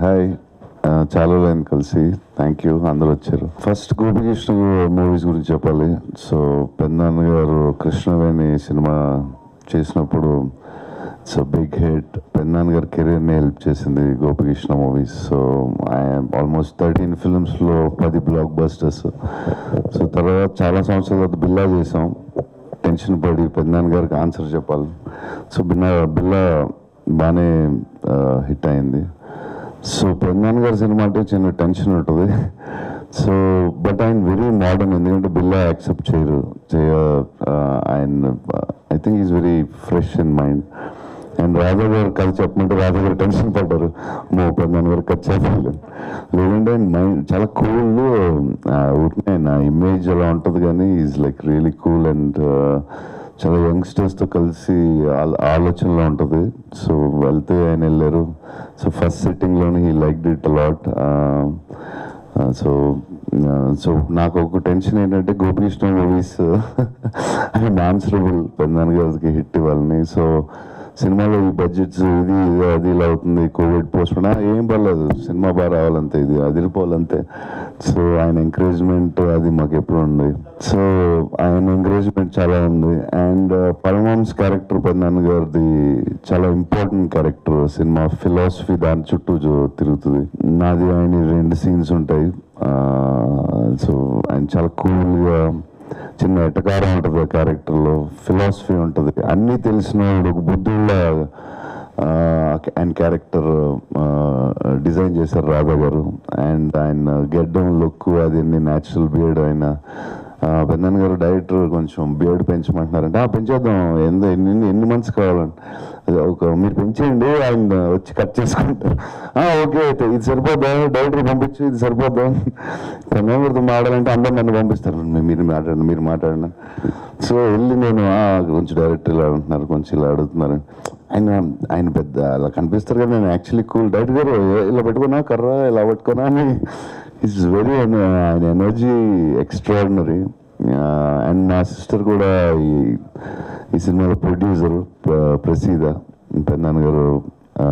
hi ఆ, చాలా line కలిసి థ్యాంక్ యూ అందరూ వచ్చారు ఫస్ట్ గోపికృష్ణ మూవీస్ గురించి చెప్పాలి సో పెద్దనాన్న గారు కృష్ణవేణి సినిమా చేసినప్పుడు సో బిగ్ హిట్ పెద్దనాన్న గారి కెరీర్ని హెల్ప్ చేసింది Gopikrishna movies so almost thirteen ఫిల్మ్స్లో పది బ్లాక్ బస్టర్స్ సో తర్వాత చాలా సంవత్సరాల తర్వాత బిల్లా చేసాం టెన్షన్ పడి పెద్దనాన్న గారికి ఆన్సర్ చెప్పాలి సో బిన్నా బిల్లా బాగానే హిట్ అయింది సో పెద్దనాన్న గారి సినిమా అంటే చిన్న టెన్షన్ ఉంటుంది సో బట్ ఆయన వెరీ మోడర్న్ ఎందుకంటే బిల్లా యాక్సెప్ట్ చేయరు చేయ ఆ, ఆయన I think is very fresh in mind and Radha గారు కథ చెప్పమంటే రాధా గారు టెన్షన్ పడ్డారు మో పెద్దనాన్న గారు కథ చెప్పలేదు లేదంటే ఆయన మైండ్ చాలా కూల్ ఊరికే నా ఇమేజ్ అలా ఉంటుంది కానీ is like really cool and చాలా యంగ్స్టర్స్తో కలిసి ఆల్- ఆలోచనలో ఉంటుంది సో వెళ్తే ఆయన వెళ్ళారు సో ఫస్ట్ సిట్టింగ్లోనే he like it a lot so so నాకు ఒక టెన్షన్ ఏంటంటే గోపికృష్ణ మూవీస్ ఆయన ఆన్సరబుల్ పెద్దనాన్న గారికి హిట్ ఇవ్వాలని సో సినిమాలో ఈ బడ్జెట్స్ ఇది ఇది అది ఇలా అవుతుంది కోవిడ్ పోస్ట్ ఏం పర్లేదు సినిమా బాగా రావాలంతే ఇది అదిరిపోవాలంతే సో ఆయన ఎంకరేజ్మెంట్ అది మాకు ఎప్పుడు ఉంది సో ఆయన ఎంకరేజ్మెంట్ చాలా ఉంది అండ్ పరమాంస్ క్యారెక్టర్ పెద్దనాన్న గారిది చాలా ఇంపార్టెంట్ క్యారెక్టర్ సినిమా ఫిలాసఫీ దాని చుట్టూ జో- తిరుగుతుంది నాది ఆయన రెండు సీన్స్ ఉంటాయి సో ఆయన చాలా కూల్గా చిన్న ఎటకారం ఉంటుంది ఆ క్యారెక్టర్లో ఫిలాసఫీ ఉంటుంది అన్నీ తెలిసిన వాడు ఒక బుద్ధుళ్ళ ఆయన క్యారెక్టర్ డిజైన్ చేశారు రాధా గారు అండ్ ఆయన గెడ్డం లుక్ అది అన్ని న్యాచురల్ బియర్డ్ ఆయన పెద్దన్న గారు డైరెక్టర్ కొంచెం బియర్డ్ పెంచమంటున్నారంటే "ఆ, పెంచేద్దాం ఎంత ఎన్ని ఎన్ని మంత్స్ కావాలండి అది ఒక మీరు పెంచేయండి ఆయన వచ్చి కట్ చేసుకుంటారు "ఆ, ఓకే అయితే ఇది సరిపోద్దా డైరెక్టర్ పంపించి ఇది సరిపోద్దా కన్యామూర్తి మాట్లాడాలంటే అందరు నన్ను పంపిస్తారు "మీ- మీరు మాట్లాడండి మీరు మాట్లాడండి సో వెళ్ళి నేను "ఆ, కొంచెం డైరెక్టర్ ఇలా అంటున్నారు కొంచెం ఇలా అడుగుతున్నారు ఆయన ఆయన పెద్ద అలా కనిపిస్తారు కదా నేను యాక్చువల్లీ కూల్ డైరెక్టర్ గారు "ఏ- ఇలా పెట్టుకున్నా కర్ర ఇలా పెట్టుకున్నా అని ఇట్స్ వెరీ ఆయన ఎనర్జీ ఎక్స్ట్రాడినరీ అండ్ నా సిస్టర్ కూడా ఈ ఈ సినిమాలో ప్రొడ్యూసర్ ప్రసీద పెద్దనాన్న గారు ఆ,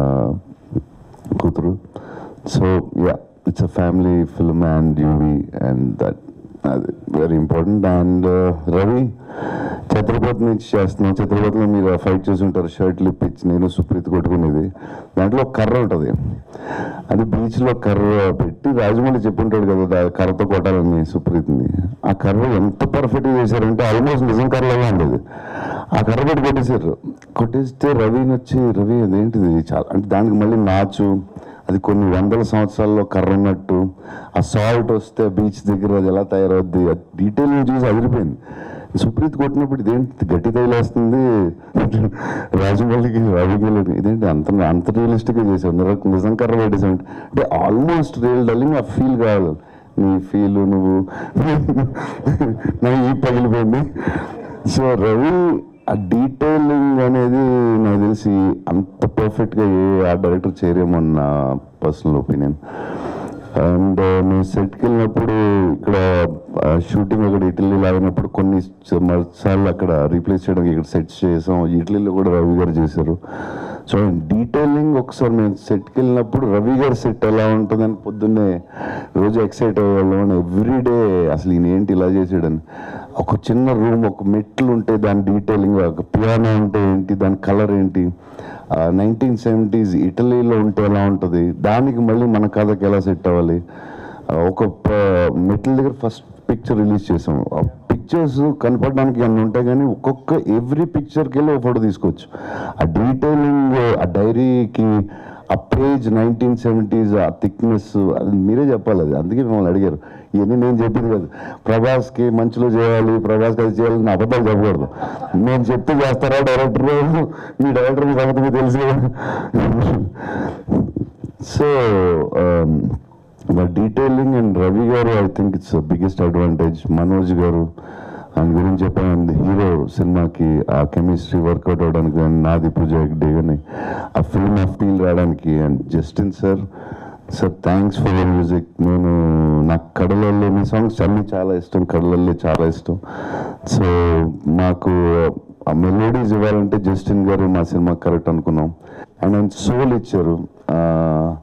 కూతురు so yeah it's a family film and UV and that అది very important and Ravi Chhatrapati నుంచి చేస్తున్నాం ఛత్రపతిలో మీరు ఫైట్ చూసి ఉంటారు షర్ట్లు ఇప్పించి నేను సుప్రీత్ కొట్టుకునేది దాంట్లో ఒక కర్ర ఉంటుంది అది బీచ్లో కర్ర పెట్టి రాజమౌళి చెప్పుంటాడు కదా దా- కర్రతో కొట్టాలని సుప్రీత్ని ఆ కర్ర ఎంత పర్ఫెక్ట్గా చేశారంటే ఆల్మోస్ట్ నిజం కర్రలాగా ఉండేది ఆ కర్ర పెట్టి కొట్టేశారు కొట్టేస్తే రవిని వచ్చి రవి అదేంటిది చాలా అంటే దానికి మళ్ళీ నాచు అది కొన్ని వందల సంవత్సరాల్లో కర్ర ఉన్నట్టు ఆ సాల్ట్ వస్తే బీచ్ దగ్గర అది ఎలా తయారవుద్ది డీటెయిలింగ్ చూసి అదిరిపోయింది సుప్రీత్ కొట్టినప్పుడు ఇదేంటి గట్టి తగిలేస్తుంది రాజమౌళికి రవికి వెళ్ళాడు ఇదేంటి అంత అంత రియలిస్టిక్గా చేసావు నిర- నిజం కర్ర పెట్టేసావు అంటే ఆల్మోస్ట్ రియల్ డల్లింగ్ ఆ ఫీల్ కావాలి నీ ఫీల్ నువ్వు నా ఈ పగిలిపోయింది సో రవి ఆ డీటెయిలింగ్ అనేది నాకు తెలిసి అంత పర్ఫెక్ట్గా ఏ ఆ డైరెక్టర్ చేయరేమో నా పర్సనల్ ఒపీనియన్ అండ్ నేను సెట్కి వెళ్ళినప్పుడు ఇక్కడ షూటింగ్ అక్కడ ఇటలీ లాగినప్పుడు కొన్ని స- సార్లు అక్కడ రీప్లేస్ చేయడానికి ఇక్కడ సెట్స్ చేసాం ఇటలీలో కూడా రవి గారు చేశారు సో డీటెయిలింగ్ ఒకసారి మేము సెట్కి వెళ్ళినప్పుడు రవి గారి సెట్ ఎలా ఉంటుందని పొద్దున్నే రోజు ఎక్సైట్ అయ్యేవాళ్ళం ఎవ్రీడే అసలు ఈయన ఏంటి ఇలా చేసాడని ఒక చిన్న రూమ్ ఒక మెట్లు ఉంటే దాని డీటెయిలింగ్ ఒక పియానో ఉంటే ఏంటి దాని కలర్ ఏంటి నైన్టీన్ సెవెంటీస్ ఇటలీలో ఉంటే ఎలా ఉంటుంది దానికి మళ్ళీ మన కథకి ఎలా సెట్ అవ్వాలి ఆ, ఒక ప- మెట్ల దగ్గర ఫస్ట్ పిక్చర్ రిలీజ్ చేసాం ఆ పిక్చర్స్ కనపడడానికి అన్ని ఉంటాయి కానీ ఒక్కొక్క ఎవ్రీ పిక్చర్కి వెళ్ళి ఒక ఫోటో తీసుకోవచ్చు ఆ డీటెయిలింగ్ ఆ డైరీకి ఆ పేజ్ నైన్టీన్ సెవెంటీస్ ఆ థిక్నెస్ అది మీరే చెప్పాలి అది అందుకే మిమ్మల్ని అడిగారు ఇవన్నీ నేను చెప్పింది కాదు ప్రభాస్కి మంచిలో చేయాలి ప్రభాస్కి అది చేయాలి నా అబద్ధాలు చెప్పకూడదు నేను చెప్తే చేస్తారా డైరెక్టర్ మీ డైరెక్టర్ మీ సంగతి మీకు తెలుసు సో డీటెయిలింగ్ అండ్ రవి గారు I think it's biggest advantage Manoj గారు ఆయన గురించి చెప్పాను హీరో సినిమాకి ఆ కెమిస్ట్రీ వర్కౌట్ అవడానికి కానీ నాది పూజ డే కానీ ఆ ఫిల్మ్ ఆ ఫీల్ రావడానికి and Justin sir sir thanks for the music నేను నాకు కడలల్లో మీ సాంగ్స్ అన్నీ చాలా ఇష్టం కడలల్లో చాలా ఇష్టం సో మాకు ఆ మెలోడీస్ ఇవ్వాలంటే జస్టిన్ గారు మా సినిమా కరెక్ట్ అనుకున్నాం అండ్ ఆయన సోల్ ఇచ్చారు ఆ,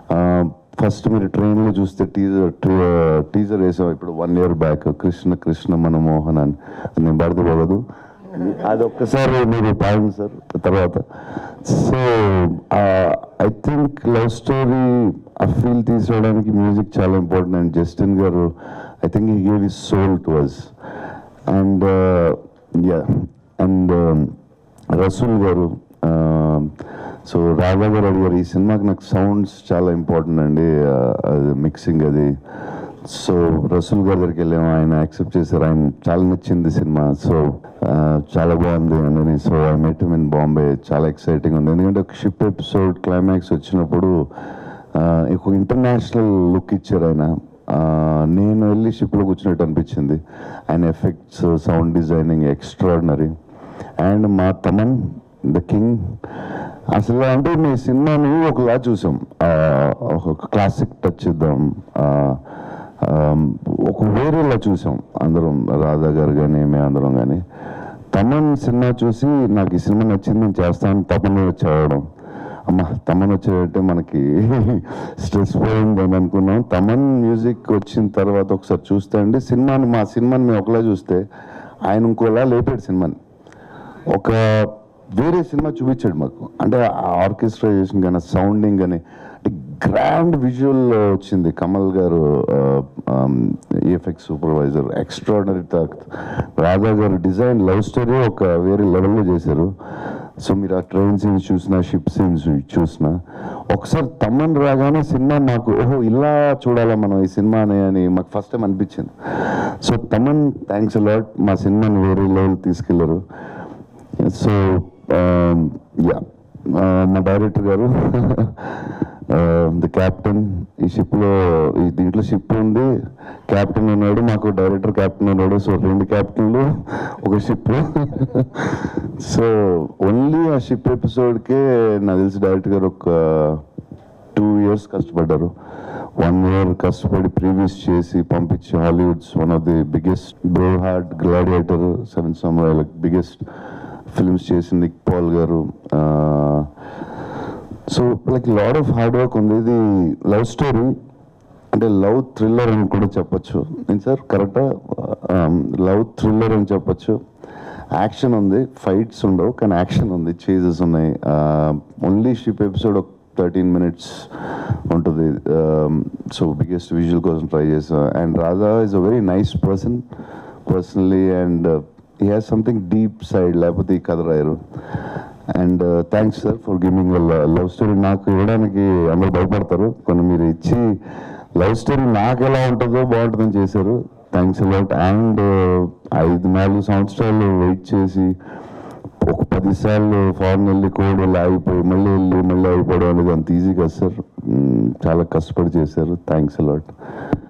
ఫస్ట్ మీరు ట్రైన్లో చూస్తే టీజర్ టీజర్ వేసాం ఇప్పుడు one year back Krishna Krishna Manamohan అని అది నేను పాడితే పోగదు అది ఒక్కసారి మీరు పాడండి సార్ తర్వాత so I think love story ఆ ఫీల్ తీసుకోవడానికి మ్యూజిక్ చాలా ఇంపార్టెంట్ అండ్ జస్టిన్ గారు I think he gave is soul to us and yeah and Rasool గారు సో రాఘవ గారు అడిగారు ఈ సినిమాకి నాకు సౌండ్స్ చాలా ఇంపార్టెంట్ అండి uh, అది మిక్సింగ్ అది సో రసూల్ గారి దగ్గరికి వెళ్ళాము ఆయన యాక్సెప్ట్ చేశారు ఆయన చాలా నచ్చింది సినిమా సో చాలా బాగుంది అని so I met in Bombay చాలా ఎక్సైటింగ్ ఉంది ఎందుకంటే ఒక షిప్ ఎపిసోడ్ క్లైమాక్స్ వచ్చినప్పుడు uh, ఒక ఇంటర్నేషనల్ లుక్ ఇచ్చారు ఆయన ఆ, నేను వెళ్ళి షిప్లో కూర్చున్నట్టు అనిపించింది ఆయన effects sound designing extraordinary and మా తమన్ ద కింగ్ అసలు అంటే మీ సినిమాని ఒకలా చూసాం ఆ, ఒక క్లాసిక్ టచ్ ఇద్దాం ఆ, ఆ, ఒక వేరేలా చూసాం అందరం రాధా గారు కానీ మేము అందరం కానీ తమన్ సినిమా చూసి నాకు ఈ సినిమా నచ్చింది నేను చేస్తాను తపన వచ్చేయడం అమ్మ తమన్ వచ్చేటంటే మనకి స్ట్రెస్ పోయింది అని అనుకున్నాం తమన్ మ్యూజిక్ వచ్చిన తర్వాత ఒకసారి చూస్తే అండి సినిమాని మా సినిమాని మేము ఒకలా చూస్తే ఆయన ఇంకోలా లేపాడు సినిమాని ఒక వేరే సినిమా చూపించాడు మాకు అంటే ఆ ఆర్కెస్ట్రైజేషన్ కానీ సౌండింగ్ కానీ అంటే గ్రాండ్ విజువల్ వచ్చింది కమల్ గారు EFX supervisor extraordinary talk Radha గారు డిజైన్ లవ్ స్టోరీ ఒక వేరే లెవెల్లో చేశారు సో మీరు ఆ ట్రైన్ సీన్స్ చూసినా షిప్ సీన్స్ చూసినా ఒకసారి తమ్మని రాగానే సినిమా మాకు ఓహో ఇలా చూడాలా మనం ఈ సినిమాని అని మాకు ఫస్ట్ టైం అనిపించింది సో తమన్ థ్యాంక్స్ అలాట్ మా సినిమాని వేరే లెవెల్ తీసుకెళ్లారు సో యా మా డైరెక్టర్ గారు ది క్యాప్టెన్ ఈ షిప్లో ఈ దీంట్లో షిప్ ఉంది క్యాప్టెన్ ఉన్నాడు మాకు డైరెక్టర్ క్యాప్టెన్ ఉన్నాడు సో రెండు క్యాప్టెన్లు ఒక షిప్ సో ఓన్లీ ఆ షిప్ ఎపిసోడ్కే నాకు తెలిసి డైరెక్టర్ గారు ఒక టూ ఇయర్స్ కష్టపడ్డారు వన్ ఇయర్ కష్టపడి ప్రీవియస్ చేసి పంపించి Hollywood's one of the biggest Braveheart Gladiator Seven Samurai biggest films చేసింది నిక్ పాల్ గారు so like lot of hard work ఉంది ఇది లవ్ స్టోరీ అంటే లవ్ థ్రిల్లర్ అని కూడా చెప్పొచ్చు నేను సార్ కరెక్టా లవ్ థ్రిల్లర్ అని చెప్పొచ్చు యాక్షన్ ఉంది ఫైట్స్ ఉండవు కానీ యాక్షన్ ఉంది చేజెస్ ఉన్నాయి ఓన్లీ షిప్ ఎపిసోడ్ ఒక థర్టీన్ మినిట్స్ ఉంటుంది సో బిగ్గెస్ట్ విజువల్ కోసం ట్రై చేసా and Radha is a very nice person personally and he has something deep side లేకపోతే ఈ కథ రాయరు and thanks sir for giving love story నాకు ఇవ్వడానికి అందరూ భయపడతారు కొన్ని మీరు ఇచ్చి లవ్ స్టోరీ నాకు ఎలా ఉంటుందో బాగుంటుందని చేశారు థ్యాంక్స్ అలాట్ అండ్ ఐదు నాలుగు సంవత్సరాలు వెయిట్ చేసి ఒక పది సార్లు ఫారెన్ వెళ్ళి కోడ్ వెళ్ళి ఆగిపోయి మళ్ళీ వెళ్ళి మళ్ళీ అయిపోవడం అనేది అంత ఈజీ కదా సార్ మ్, చాలా కష్టపడి చేశారు థ్యాంక్స్ అలాట్